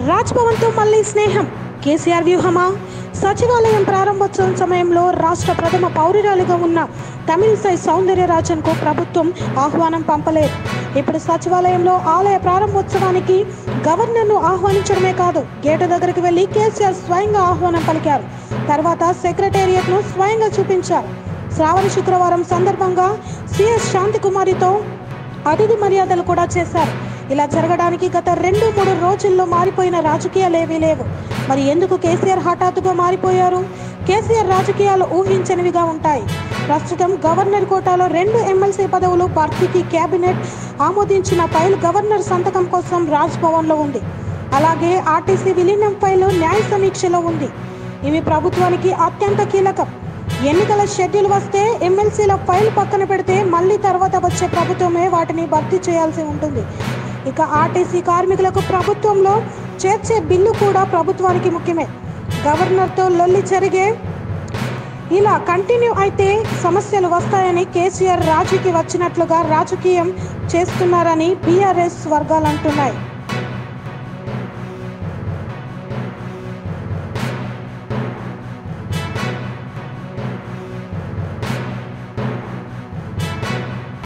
రాజ్భవన్తో మళ్ళీ స్నేహం కేసీఆర్ వ్యూహమా సచివాలయం ప్రారంభోత్సవం సమయంలో రాష్ట్ర ప్రథమ పౌరురాలుగా ఉన్న తమిళిసై సౌందర్యరాజన్కు ప్రభుత్వం ఆహ్వానం పంపలేదు ఇప్పుడు సచివాలయంలో ఆలయ ప్రారంభోత్సవానికి గవర్నర్ను ఆహ్వానించడమే కాదు గేటు దగ్గరికి వెళ్లి కేసీఆర్ స్వయంగా ఆహ్వానం పలికారు తర్వాత సెక్రటేరియట్ను స్వయంగా చూపించారు శ్రావణ శుక్రవారం సందర్భంగా సిఎస్ శాంతికుమారితో అతిథి మర్యాదలు కూడా చేశారు ఇలా జరగడానికి గత రెండు మూడు రోజుల్లో మారిపోయిన రాజకీయాలేవీ లేవు మరి ఎందుకు కేసీఆర్ హఠాత్తుగా మారిపోయారు కేసీఆర్ రాజకీయాలు ఊహించనివిగా ఉంటాయి ప్రస్తుతం గవర్నర్ కోటాలో రెండు ఎమ్మెల్సీ పదవులు భర్తీకి కేబినెట్ ఆమోదించిన ఫైల్ గవర్నర్ సంతకం కోసం రాజ్ భవన్లో ఉంది అలాగే ఆర్టీసీ విలీనం ఫైలు న్యాయ సమీక్షలో ఉంది ఇవి ప్రభుత్వానికి అత్యంత కీలకం ఎన్నికల షెడ్యూల్ వస్తే ఎమ్మెల్సీల ఫైల్ పక్కన పెడితే మళ్ళీ తర్వాత వచ్చే ప్రభుత్వమే వాటిని భర్తీ చేయాల్సి ఉంటుంది ఇక ఆర్టీసీ కార్మికులకు ప్రభుత్వంలో చేర్చే బిల్లు కూడా ప్రభుత్వానికి ముఖ్యమే గవర్నర్తో లొల్లి జరిగే ఇలా కంటిన్యూ అయితే సమస్యలు వస్తాయని కేసీఆర్ రాజీకి వచ్చినట్లుగా రాజకీయం చేస్తున్నారని బీఆర్ఎస్ వర్గాలు అంటున్నాయి